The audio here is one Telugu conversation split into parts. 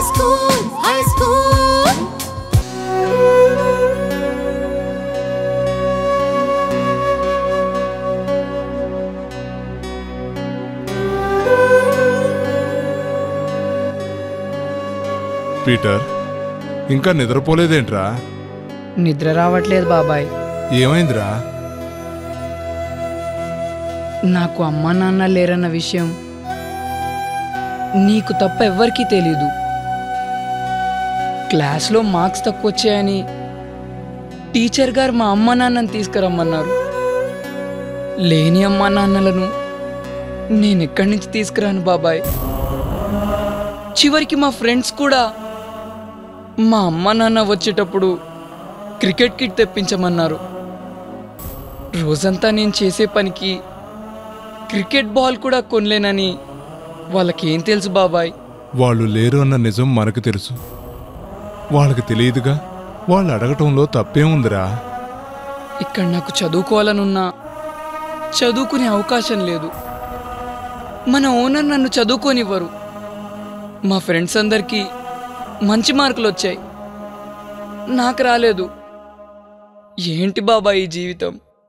school, high school. పీటర్ ఇంకా నిద్రపోలేదేంట్రా నిద్ర రావట్లేదు బాబాయ్ ఏమైందిరా నాకు అమ్మా నాన్న లేరన్న విషయం నీకు తప్ప ఎవ్వరికీ తెలీదు క్లాస్లో మార్క్స్ తక్కువ వచ్చాయని టీచర్ గారు మా అమ్మ నాన్నని తీసుకురమ్మన్నారు లేని అమ్మా నాన్నలను నేను ఎక్కడి నుంచి తీసుకురాను బాబాయ్ చివరికి మా ఫ్రెండ్స్ కూడా మా అమ్మ నాన్న వచ్చేటప్పుడు క్రికెట్ కిట్ తెప్పించమన్నారు రోజంతా నేను చేసే పనికి క్రికెట్ బాల్ కూడా కొనలేనని వాళ్ళకేం తెలుసు బాబాయ్ వాళ్ళు లేరు అన్న నిజం మనకు తెలుసు వాళ్ళకి తెలియదుగా వాళ్ళు అడగటంలో తప్పేముందిరా ఇక్కడ నాకు చదువుకోవాలనున్నా చదువుకునే అవకాశం లేదు మన ఓనర్ నన్ను చదువుకోనివ్వరు మా ఫ్రెండ్స్ అందరికీ మంచి మార్కులు వచ్చాయి నాకు రాలేదు ఏంటి బాబాయ్ ఈ జీవితం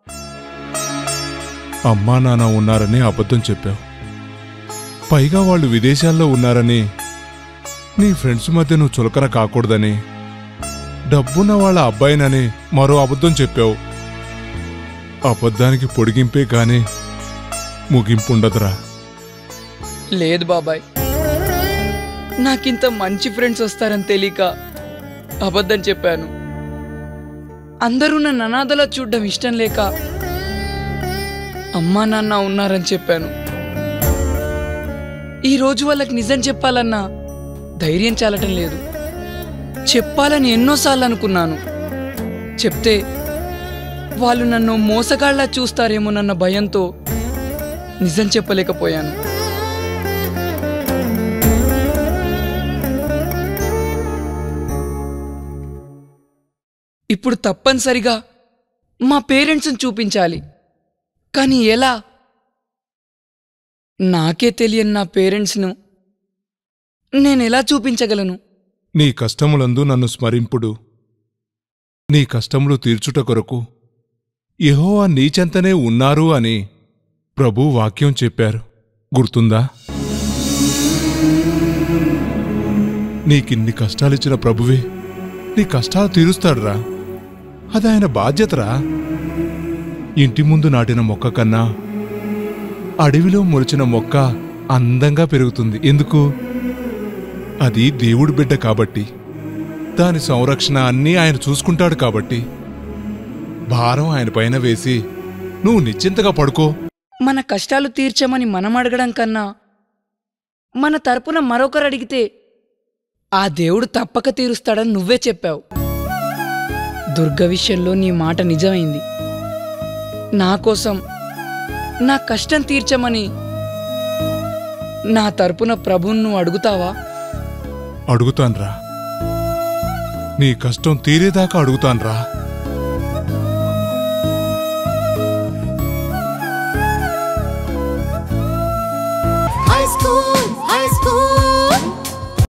అమ్మా నాన్న ఉన్నారని అబద్ధం చెప్పావు పైగా వాళ్ళు విదేశాల్లో ఉన్నారని నీ ఫ్రెండ్స్ మధ్య నువ్వు చులకన కాకూడదని డబ్బున్న వాళ్ళ అబ్బాయినని మరో అబద్ధం చెప్పావు అబద్ధానికి పొడిగింపే గాని ముగింపుండదురా లేదు బాబాయ్ నాకింత మంచి ఫ్రెండ్స్ వస్తారని తెలియక అబద్ధం చెప్పాను అందరూ నన్ను అనాథలా చూడడం ఇష్టం లేక అమ్మా నాన్న ఉన్నారని చెప్పాను ఈ రోజు వాళ్ళకి నిజం చెప్పాలన్నా ధైర్యం చాలటం లేదు చెప్పాలని ఎన్నోసార్లు అనుకున్నాను చెప్తే వాళ్ళు నన్ను మోసగాళ్ళ చూస్తారేమోనన్న భయంతో నిజం చెప్పలేకపోయాను ఇప్పుడు తప్పనిసరిగా మా పేరెంట్స్ని చూపించాలి కానీ ఎలా నాకే తెలియని నా పేరెంట్స్ను నేను ఎలా చూపించగలను నీ కష్టములందు నన్ను స్మరింపుడు నీ కష్టములు తీర్చుట కొరకు యెహోవా నీచెంతనే ఉన్నారు అని ప్రభు వాక్యం చెప్పారు గుర్తుందా నీకిన్ని కష్టాలిచ్చిన ప్రభువే నీ కష్టాలు తీరుస్తాడురా అది ఆయన బాధ్యతరా ఇంటి ముందు నాటిన మొక్క కన్నా అడవిలో మొలిచిన మొక్క అందంగా పెరుగుతుంది ఎందుకు అది దేవుడి బిడ్డ కాబట్టి దాని సంరక్షణ అన్నీ ఆయన చూసుకుంటాడు కాబట్టి భారం ఆయన పైన వేసి నువ్వు నిశ్చింతగా పడుకో మన కష్టాలు తీర్చమని మనం అడగడం కన్నా మన తరపున మరొకరు అడిగితే ఆ దేవుడు తప్పక తీరుస్తాడని నువ్వే చెప్పావు దుర్గ విషయంలో నీ మాట నిజమైంది నా కోసం నా కష్టం తీర్చమని నా తరపున ప్రభువును నువ్వు అడుగుతావా అడుగుతాన్రా నీ కష్టం తీరేదాకా అడుగుతాన్రా